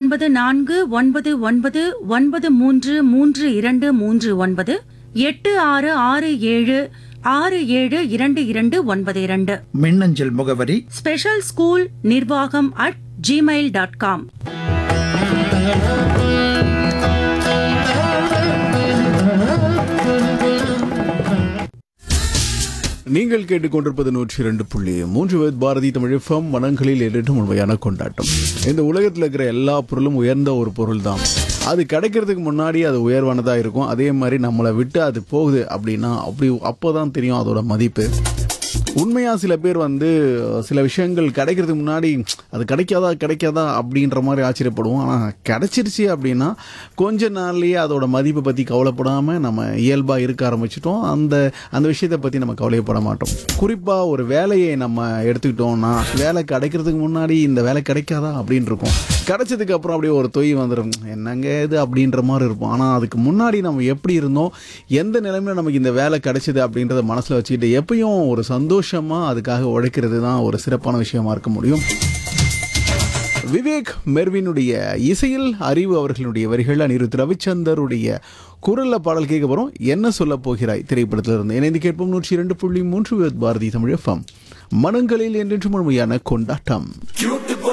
ஒன்பது நான்கு ஒன்பது ஒன்பது ஒன்பது மூன்று மூன்று இரண்டு மூன்று ஒன்பது எட்டு ஆறு ஆறு ஏழு ஆறு ஏழு இரண்டு இரண்டு ஒன்பது இரண்டு மின்னஞ்சல் முகவரி ஸ்பெஷல் ஸ்கூல் நிர்வாகம் அட் ஜிமெயில் டாட் காம் நீங்கள் கேட்டுக்கொண்டிருப்பது நூற்றி இரண்டு புள்ளி மூன்று வேத் பாரதி தமிழ் எஃப்எம் மனங்களில் இரண்டு உண்மையான கொண்டாட்டம் இந்த உலகத்தில் இருக்கிற எல்லா பொருளும் உயர்ந்த ஒரு பொருள் தான் அது கிடைக்கிறதுக்கு முன்னாடி அது உயர்வானதா இருக்கும் அதே மாதிரி நம்மளை விட்டு அது போகுது அப்படின்னா அப்படி அப்போதான் தெரியும் அதோட மதிப்பு உண்மையா சில பேர் வந்து சில விஷயங்கள் கிடைக்கிறதுக்கு முன்னாடி அது கிடைக்காதா கிடைக்காதா அப்படின்ற மாதிரி ஆச்சரியப்படுவோம் ஆனால் கிடைச்சிருச்சு அப்படின்னா கொஞ்ச நாள்லயே அதோட மதிப்பை பற்றி கவலைப்படாமல் நம்ம இயல்பாக இருக்க ஆரம்பிச்சிட்டோம் அந்த அந்த விஷயத்தை பற்றி நம்ம கவலைப்பட மாட்டோம் குறிப்பாக ஒரு வேலையை நம்ம எடுத்துக்கிட்டோம்னா வேலை கிடைக்கிறதுக்கு முன்னாடி இந்த வேலை கிடைக்காதா அப்படின்னு இருக்கும் கிடைச்சதுக்கு அப்புறம் அப்படியே ஒரு தொய் வந்துடும் என்னங்க இது அப்படின்ற மாதிரி இருக்கும் ஆனால் அதுக்கு முன்னாடி நம்ம எப்படி இருந்தோம் எந்த நிலைமையில நமக்கு இந்த வேலை கிடைச்சது அப்படின்றத மனசில் வச்சுக்கிட்டு எப்பயும் ஒரு சந்தோஷமாக அதுக்காக உழைக்கிறது தான் ஒரு சிறப்பான விஷயமா இருக்க முடியும் விவேக் மெர்வினுடைய இசையில் அறிவு அவர்களுடைய வரிகள் அனிருத் ரவிச்சந்தருடைய குரல்ல பாடல் கேட்க போறோம் என்ன சொல்ல போகிறாய் திரைப்படத்தில் இருந்து இணைந்து கேட்போம் நூற்றி இரண்டு புள்ளி மூன்று பாரதி தமிழ் எஃப்எம் மனங்களில் என்றென்று முழுமையான கொண்டாட்டம் Cupid